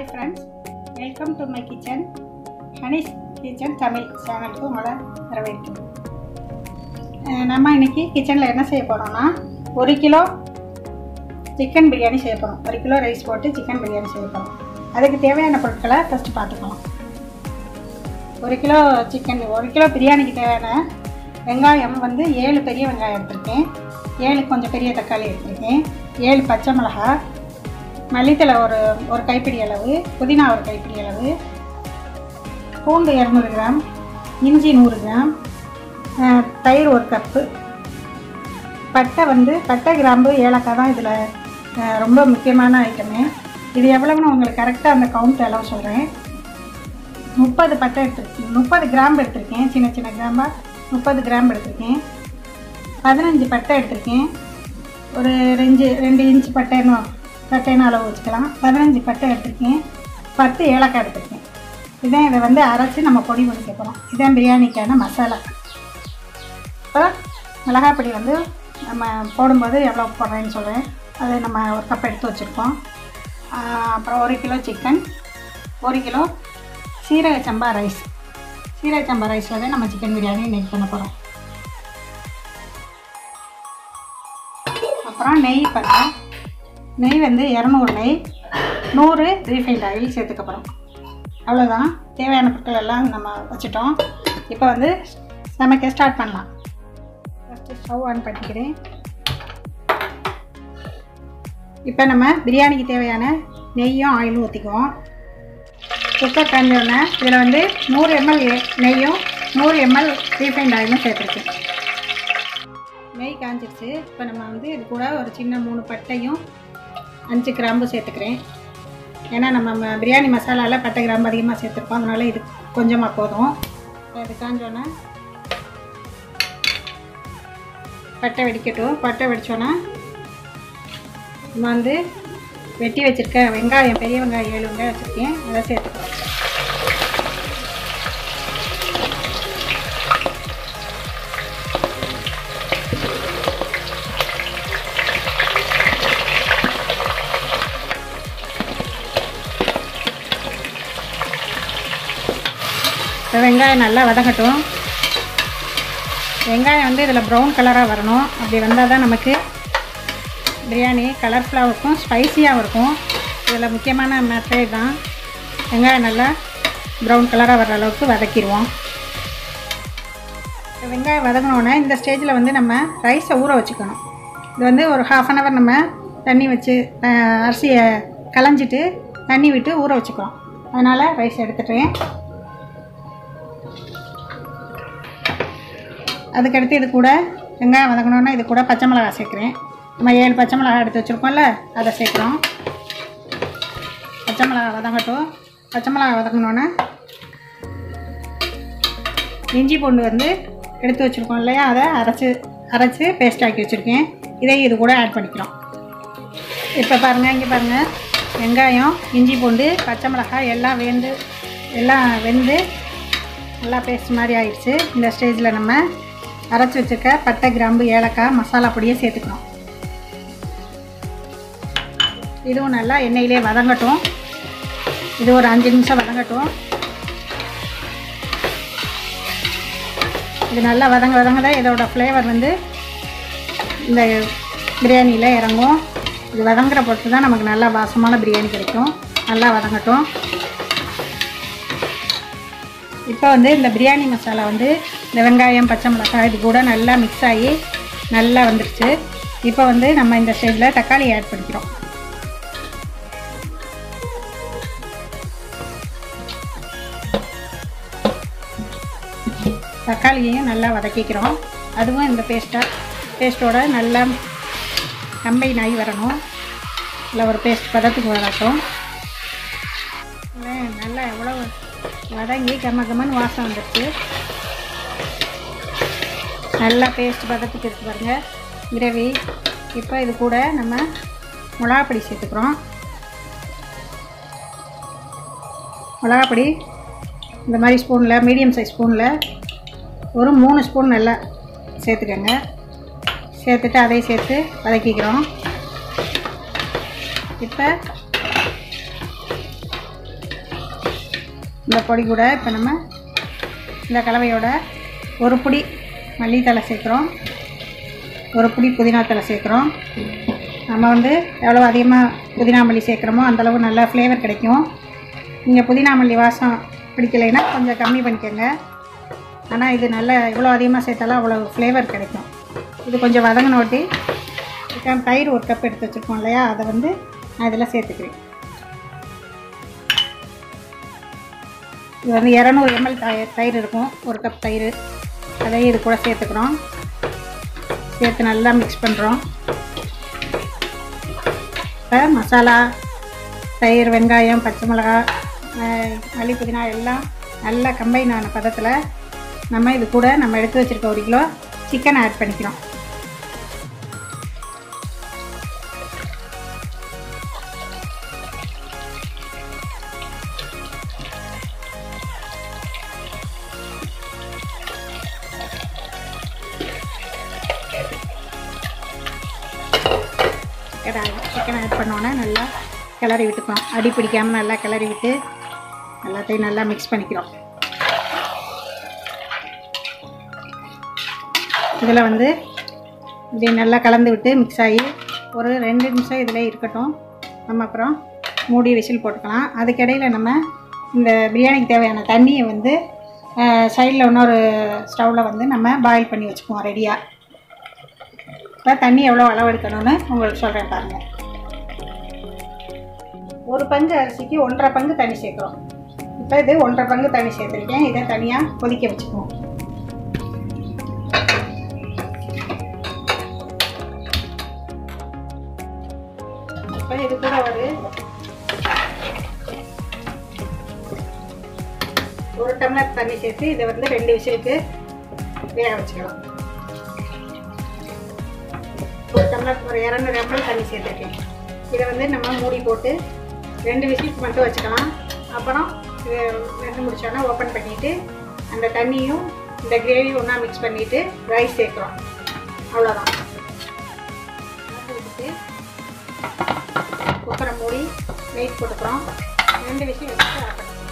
Hi friends welcome to my kitchen Honey's kitchen Tamil சேனலுக்கு உங்களை வரவேற்கிறேன் அஹ் நம்ம இன்னைக்கு கிச்சனில் என்ன செய்ய போகிறோம்னா ஒரு கிலோ சிக்கன் பிரியாணி செய்ய போகிறோம் ஒரு கிலோ ரைஸ் போட்டு சிக்கன் பிரியாணி செய்ய போகிறோம் அதுக்கு தேவையான பொருட்களை ஃபஸ்ட்டு பார்த்துக்கலாம் ஒரு கிலோ சிக்கன் ஒரு கிலோ பிரியாணிக்கு தேவையான வெங்காயம் வந்து ஏழு பெரிய வெங்காயம் எடுத்திருக்கேன் ஏழு கொஞ்சம் பெரிய தக்காளி எடுத்திருக்கேன் ஏழு பச்சை மிளகாய் மல்லித்தலை ஒரு ஒரு கைப்பிடி அளவு புதினா ஒரு கைப்பிடி அளவு பூண்டு இரநூறு கிராம் இஞ்சி நூறு கிராம் அஹ், தயிர் ஒரு கப்பு பட்டை வந்து பட்டை கிராம்பு ஏலக்காய் தான் இதில் ரொம்ப முக்கியமான ஐட்டமே இது எவ்வளவுன்னு உங்களுக்கு கரெக்டாக அந்த கவுண்ட் அளவு சொல்கிறேன் முப்பது பட்டை எடுத்துருக்கேன் முப்பது கிராம்பு எடுத்திருக்கேன் சின்ன சின்ன கிராம்பாக முப்பது கிராம்பு எடுத்திருக்கேன் பதினஞ்சு பட்டை எடுத்திருக்கேன் ஒரு ரெஞ்சு ரெண்டு இன்ச் பட்டைன்னு பட்டைன்னு அளவு வச்சுக்கலாம் பதினஞ்சு பட்டை எடுத்திருக்கேன் பத்து ஏலக்காய் எடுத்திருக்கேன் இதான் இதை வந்து அரைச்சி நம்ம பொடி பண்ணிக்க போகிறோம் இதான் பிரியாணிக்கான மசாலா இப்போ மிளகாய் பொடி வந்து நம்ம போடும்போது எவ்வளோ போடுறேன்னு சொல்கிறேன் அதை நம்ம ஒரு கப் எடுத்து வச்சுருக்கோம் ஆஹ் அப்புறம் ஒரு கிலோ சிக்கன் ஒரு கிலோ சீரக சம்பா ரைஸ் சீரக சம்பா ரைஸில் தான் நம்ம சிக்கன் பிரியாணி இன்னைக்கு பண்ண போகிறோம் அப்புறம் நெய் பண்ணோம் நெய் வந்து இரநூறு நெய் நூறு ரீஃபைண்ட் ஆயில் சேர்த்துக்க போகிறோம் அவ்வளோதான் தேவையான பொருட்கள் எல்லாம் நம்ம வச்சுட்டோம் இப்போ வந்து சமைக்க ஸ்டார்ட் பண்ணலாம் ஃபஸ்ட்டு ஸ்டவ் ஆன் பண்ணிக்கிறேன் இப்போ நம்ம பிரியாணிக்கு தேவையான நெய்யும் ஆயிலும் ஊற்றிக்குவோம் குக்கர் காஞ்சோடனே இதில் வந்து நூறு எம்எல் நெய்யும் நூறு எம்எல் ரீஃபைண்ட் ஆயிலும் சேர்த்துருக்கேன் நெய் காஞ்சிருச்சு இப்போ நம்ம வந்து இது கூட ஒரு சின்ன மூணு பட்டையும் அஞ்சு கிராம்பு சேர்த்துக்கிறேன் ஏன்னா நம்ம ம- பிரியாணி மசாலாவில் பட்டை கிராம்பு அதிகமாக சேர்த்துருப்போம் அதனால இது கொஞ்சமாக போதும் இப்போ இது காஞ்சோன்னே பட்டை வெடிக்கட்டும் பட்டை வெடிச்சோன்னே நம்ம வந்து வெட்டி வச்சுருக்க வெங்காயம் பெரிய வெங்காயம் ஏழு வெங்காயம் வச்சுருக்கேன் அதை சேர்த்துக்கலாம் இப்போ வெங்காயம் நல்லா வதங்கட்டும் வெங்காயம் வந்து இதில் ப்ரௌன் கலராக வரணும் அப்படி வந்தால் தான் நமக்கு பிரியாணி கலர்ஃபுல்லாக இருக்கும் ஸ்பைசியாகவும் இருக்கும் இதில் முக்கியமான மெத்தட் தான் வெங்காயம் நல்லா ப்ரௌன் கலராக வர அளவுக்கு வதக்கிடுவோம் இப்போ வெங்காயம் வதங்கினோடனே இந்த ஸ்டேஜில் வந்து நம்ம ரைஸை ஊற வச்சுக்கணும் இது வந்து ஒரு ஹாஃப் அன் ஹவர் நம்ம தண்ணி வச்சு அஹ், அரிசியை களைஞ்சிட்டு தண்ணி விட்டு ஊற வச்சுக்கிறோம் அதனால் ரைஸ் எடுத்துட்டேன் அதுக்கடுத்து இது கூட வெங்காயம் வதக்கணுன்னா இது கூட பச்சை மிளகாய் சேர்க்குறேன் நம்ம ஏழு பச்சை மிளகாய் எடுத்து வச்சுருக்கோம்ல அதை சேர்க்குறோம் பச்சை மிளகாய் வதங்கட்டும் பச்சை மிளகாய் வதக்கணுன்னா இஞ்சி பூண்டு வந்து எடுத்து வச்சுருக்கோம் இல்லையா அதை அரைச்சி அரைச்சி பேஸ்ட் ஆக்கி வச்சுருக்கேன் இதையும் இது கூட ஆட் பண்ணிக்கிறோம் இப்போ பாருங்கள் இங்கே பாருங்கள் வெங்காயம் இஞ்சி பூண்டு பச்சை மிளகாய் எல்லாம் வெந்து எல்லாம் வெந்து நல்லா பேஸ்ட் மாதிரி ஆயிடுச்சு இந்த ஸ்டேஜில் நம்ம அரைச்சி வச்சுருக்க பட்டை கிராம்பு ஏலக்காய் மசாலா பொடியை சேர்த்துக்கிறோம் இதுவும் நல்லா எண்ணெயிலே வதங்கட்டும் இது ஒரு அஞ்சு நிமிஷம் வதங்கட்டும் இது நல்லா வதங்க வதங்க தான் இதோட ஃப்ளேவர் வந்து இந்த பிரியாணியில் இறங்கும் இது வதங்குற பொறுத்து தான் நமக்கு நல்லா வாசமான பிரியாணி கிடைக்கும் நல்லா வதங்கட்டும் இப்போ வந்து இந்த பிரியாணி மசாலா வந்து இந்த வெங்காயம் பச்சை மிளகாய் இது கூட நல்லா மிக்ஸ் ஆகி நல்லா வந்துருச்சு இப்போ வந்து நம்ம இந்த ஸ்டேஜில் தக்காளி ஆட் பண்ணிக்கிறோம் தக்காளியையும் நல்லா வதக்கிக்கிறோம் அதுவும் இந்த பேஸ்ட்டை பேஸ்ட்டோட நல்லா கம்பைன் ஆகி வரணும் இல்லை ஒரு பேஸ்ட் பதத்துக்கு வரட்டும் இல்லை, நல்லா எவ்வளோ வதங்கி கம கமன்னு வாசம் வந்துடுச்சு நல்லா பேஸ்ட் பதத்துக்கு இருக்கு பாருங்க கிரேவி இப்போ இது கூட நம்ம மிளகாப்பொடி சேர்த்துக்கிறோம் மிளகாப்பொடி இந்த மாதிரி ஸ்பூனில் மீடியம் சைஸ் ஸ்பூனில் ஒரு மூணு ஸ்பூன் நல்லா சேர்த்துக்கோங்க சேர்த்துட்டு அதையும் சேர்த்து வதக்கிக்கிறோம் இப்போ இந்த பொடி கூட இப்போ நம்ம இந்த கலவையோட ஒரு பிடி மல்லித்தலை சேர்க்குறோம் ஒரு பிடி புதினா தலை சேர்க்குறோம் நம்ம வந்து எவ்வளோ அதிகமாக புதினா மல்லி சேர்க்குறோமோ அந்தளவு நல்ல ஃப்ளேவர் கிடைக்கும் நீங்கள் புதினா மல்லி வாசம் பிடிக்கலைன்னா கொஞ்சம் கம்மி பண்ணிக்கோங்க ஆனால் இது நல்ல இவ்வளோ அதிகமாக சேர்த்தாலும் அவ்வளோ ஃப்ளேவர் கிடைக்கும் இது கொஞ்சம் வதங்கின ஒட்டி சிக்கன் தயிர் ஒரு கப் எடுத்து வச்சுருக்கோம் இல்லையா அதை வந்து நான் இதில் சேர்த்துக்கிறேன் இது வந்து இரநூறு எம்எல் தயிர் தயிர் இருக்கும் ஒரு கப் தயிர் அதையும் இது கூட சேர்த்துக்கிறோம் சேர்த்து நல்லா மிக்ஸ் பண்ணுறோம் இப்போ மசாலா தயிர் வெங்காயம் பச்சை மிளகா அஹ், மல்லி புதினா எல்லாம் நல்லா கம்பைன் ஆன பதத்தில் நம்ம இது கூட நம்ம எடுத்து வச்சுருக்க ஒரு கிலோ சிக்கன் ஆட் பண்ணிக்கிறோம் சிக்கன் சிக்கன் ஆட் பண்ணோன்னே நல்லா கிளறி விட்டுக்கிறோம் அடி பிடிக்காமல் நல்லா கிளறி விட்டு எல்லாத்தையும் நல்லா மிக்ஸ் பண்ணிக்கிறோம் இதில் வந்து இப்படி நல்லா கலந்து விட்டு மிக்ஸ் ஆகி ஒரு ரெண்டு நிமிஷம் இதில் இருக்கட்டும் நம்ம அப்புறம் மூடி விசில் போட்டுக்கலாம் அதுக்கிடையில் நம்ம இந்த பிரியாணிக்கு தேவையான தண்ணியை வந்து சைடில் இன்னொரு ஸ்டவ்வில் வந்து நம்ம பாயில் பண்ணி வச்சுக்குவோம் ரெடியாக இப்போ தண்ணி எவ்வளோ அளவு எடுக்கணும்னு உங்களுக்கு சொல்கிறேன் பாருங்கள் ஒரு பங்கு அரிசிக்கு ஒன்றரை பங்கு தண்ணி சேர்க்குறோம் இப்போ இது ஒன்றரை பங்கு தண்ணி சேர்த்துருக்கேன் இதை தனியாக கொதிக்க வச்சுக்குவோம் இப்போ இது கூட ஒரு ஒரு டம்ளர் தண்ணி சேர்த்து இதை வந்து ரெண்டு விசிலுக்கு வேக வச்சுக்கலாம் ஒரு டம்ளர் ஒரு இரநூறு எம்எல் தண்ணி சேர்த்துருக்கேன் இதை வந்து நம்ம மூடி போட்டு ரெண்டு விசிலுக்கு மட்டும் வச்சுக்கலாம் அப்புறம் இது வெந்து முடிச்சோன்னா ஓப்பன் பண்ணிவிட்டு அந்த தண்ணியும் இந்த கிரேவியும் ஒன்றா மிக்ஸ் பண்ணிவிட்டு ரைஸ் சேர்க்குறோம் அவ்வளோதான் ஊற்றிட்டு குக்கரை மூடி வெயிட் போட்டுக்கிறோம் ரெண்டு விசில் வச்சுட்டு ஆஃப் பண்ணிக்கலாம்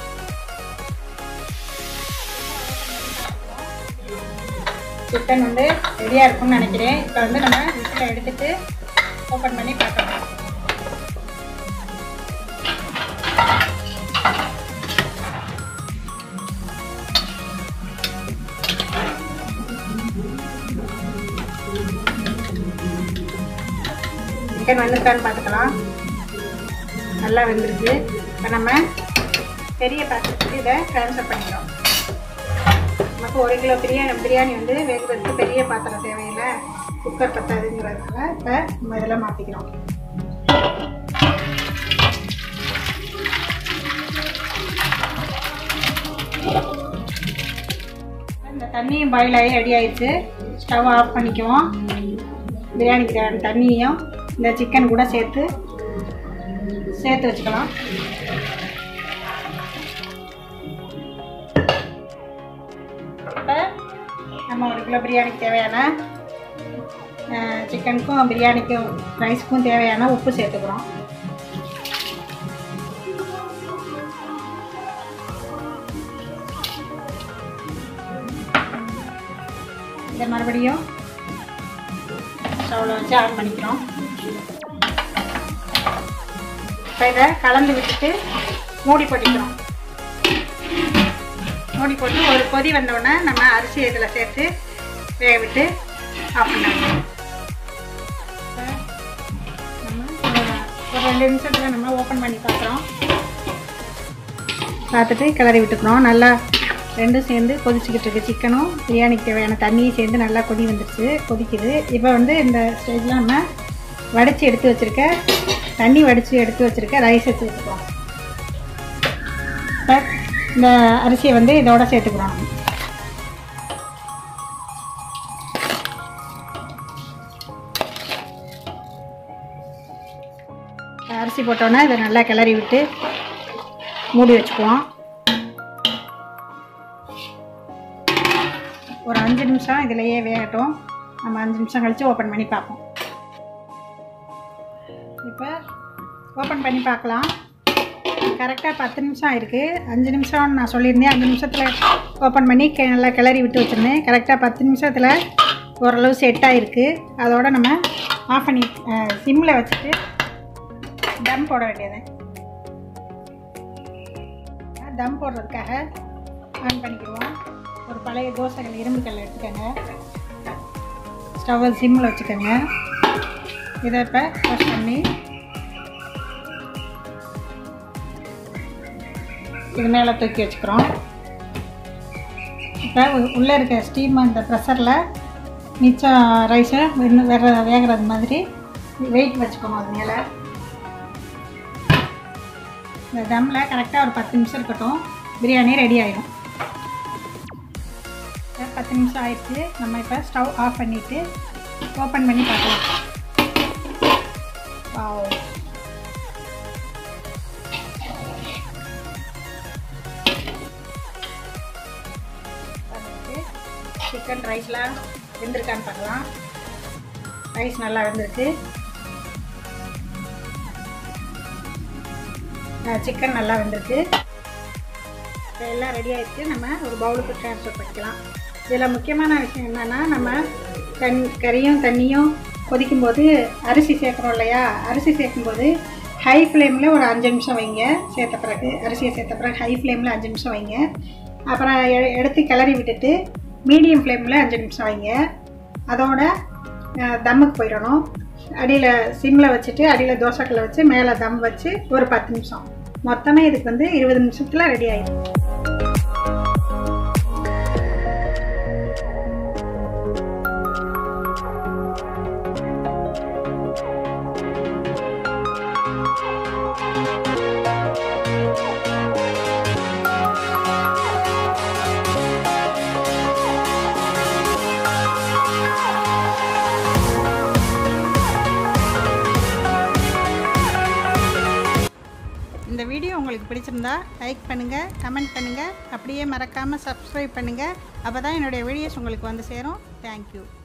சிக்கன் வந்து ரெடியாக இருக்கும்னு நினைக்கிறேன் இப்போ வந்து நம்ம விசிலை எடுத்துட்டு ஓப்பன் பண்ணி பார்க்கலாம் சிக்கன் வந்துருக்கான்னு பார்த்துக்கலாம் நல்லா வெந்திருக்கு இப்போ நம்ம பெரிய பாத்திரத்துக்கு இதை ட்ரான்ஸ்ஃபர் பண்ணிக்கிறோம் நமக்கு ஒரு கிலோ பிரியாணி பிரியாணி வந்து வேகிறதுக்கு பெரிய பாத்திரம் தேவையில்லை குக்கர் பத்தாதுங்கிறதுனால இப்போ நம்ம இதெல்லாம் மாற்றிக்கிறோம் இந்த தண்ணியும் பாயில் ஆகி ரெடி ஆயிடுச்சு ஸ்டவ் ஆஃப் பண்ணிக்குவோம் பிரியாணிக்கு தேவையான தண்ணியும் இந்த சிக்கன் கூட சேர்த்து சேர்த்து வச்சுக்கலாம் இப்போ நம்ம ஒரு கிலோ பிரியாணிக்கு தேவையான அஹ், சிக்கனுக்கும் பிரியாணிக்கும் ரைஸுக்கும் தேவையான உப்பு சேர்த்துக்கிறோம் இதை மறுபடியும் ஸ்டவ்வில் வச்சு ஆன் பண்ணிக்கிறோம் இப்போ இதை கலந்து விட்டுட்டு மூடி போட்டுக்கிறோம் மூடி போட்டு ஒரு கொதி வந்தோடனே நம்ம அரிசி இதில் சேர்த்து வேக விட்டு ஆஃப் பண்ணிடணும் இப்ப நம்ம ஒரு- ஒரு ரெண்டு நிமிஷத்தில் நம்ம ஓப்பன் பண்ணி பார்க்குறோம் பார்த்துட்டு கிளறி விட்டுக்கிறோம் நல்லா ரெண்டும் சேர்ந்து கொதிச்சுக்கிட்டு இருக்கு சிக்கனும் பிரியாணிக்கு தேவையான தண்ணியும் சேர்ந்து நல்லா கொதி வந்துருச்சு கொதிக்குது இப்போ வந்து இந்த ஸ்டேஜில் நம்ம வடித்து எடுத்து வச்சுருக்க தண்ணி வடித்து எடுத்து வச்சுருக்க ரைஸை சேர்த்துக்கிறோம் இப்போ இந்த அரிசியை வந்து இதோட சேர்த்துக்கிறோம் நம்ம. அரிசி போட்டோன்னே இதை நல்லா கிளறி விட்டு மூடி வச்சுக்குவோம் ஒரு அஞ்சு நிமிஷம் இதிலையே வேகட்டும் நம்ம அஞ்சு நிமிஷம் கழித்து ஓப்பன் பண்ணி பார்ப்போம் இப்போ ஓப்பன் பண்ணி பார்க்கலாம் கரெக்டாக பத்து நிமிஷம் ஆயிருக்கு அஞ்சு நிமிஷம் நான் சொல்லியிருந்தேன் அஞ்சு நிமிஷத்தில் ஓப்பன் பண்ணி கி- நல்லா கிளறி விட்டு வச்சுருந்தேன் கரெக்டாக பத்து நிமிஷத்தில் ஓரளவு செட் ஆகிருக்கு அதோட நம்ம ஆஃப் பண்ணி சிம்மில் வச்சுட்டு தம் போட வேண்டியது தம் போடுறதுக்காக ஆன் பண்ணிக்கிடுவோம் ஒரு பழைய தோசைகள் இரும்பு கல் எடுத்துக்கோங்க ஸ்டவ்வை சிம்மில் வச்சுக்கோங்க இதை இப்போ வாஷ் பண்ணி இது மேலே தூக்கி வச்சுக்கிறோம் இப்போ உள்ளே இருக்க ஸ்டீம் அந்த ப்ரெஷரில் மிச்சம் ரைஸை இன்னும் வேற வேகிறது மாதிரி வெயிட் வச்சுக்கணும் அது மேலே இந்த தம்மில் கரெக்டாக ஒரு பத்து நிமிஷம் இருக்கட்டும் பிரியாணி ரெடி ஆகிடும் பத்து நிமிஷம் ஆயிடுச்சு நம்ம இப்போ ஸ்டவ் ஆஃப் பண்ணிவிட்டு ஓப்பன் பண்ணி பார்க்கலாம் வாவ் சிக்கன் ரைஸ்லாம் வெந்திருக்கான்னு பார்க்கலாம் ரைஸ் நல்லா வெந்திருக்கு சிக்கன் நல்லா வெந்திருக்கு இப்போ எல்லாம் ரெடி ஆயிடுச்சு நம்ம ஒரு பவுலுக்கு ட்ரான்ஸ்ஃபர் பண்ணிக்கலாம் இதில் முக்கியமான விஷயம் என்னென்னா நம்ம கண் கறியும் தண்ணியும் கொதிக்கும்போது அரிசி சேர்க்குறோம் இல்லையா அரிசி சேர்க்கும்போது ஹை ஃப்ளேமில் ஒரு அஞ்சு நிமிஷம் வைங்க சேர்த்த பிறகு அரிசியை சேர்த்த பிறகு ஹை ஃப்ளேமில் அஞ்சு நிமிஷம் வைங்க அப்புறம் எ- எடுத்து கிளறி விட்டுட்டு மீடியம் ஃப்ளேமில் அஞ்சு நிமிஷம் வைங்க அதோட அஹ், தம்முக்கு போயிடணும் அடியில் சிம்மில் வச்சுட்டு அடியில் தோசைக்கல்லை வச்சு மேலே தம் வச்சு ஒரு பத்து நிமிஷம் மொத்தமே இதுக்கு வந்து இருபது நிமிஷத்தில் ரெடி ஆயிடும் இந்த வீடியோ உங்களுக்கு பிடிச்சிருந்தா லைக் பண்ணுங்கள் கமெண்ட் பண்ணுங்கள் அப்படியே மறக்காமல் சப்ஸ்கிரைப் பண்ணுங்கள் அப்போ தான் என்னுடைய வீடியோஸ் உங்களுக்கு வந்து சேரும் தேங்க்யூ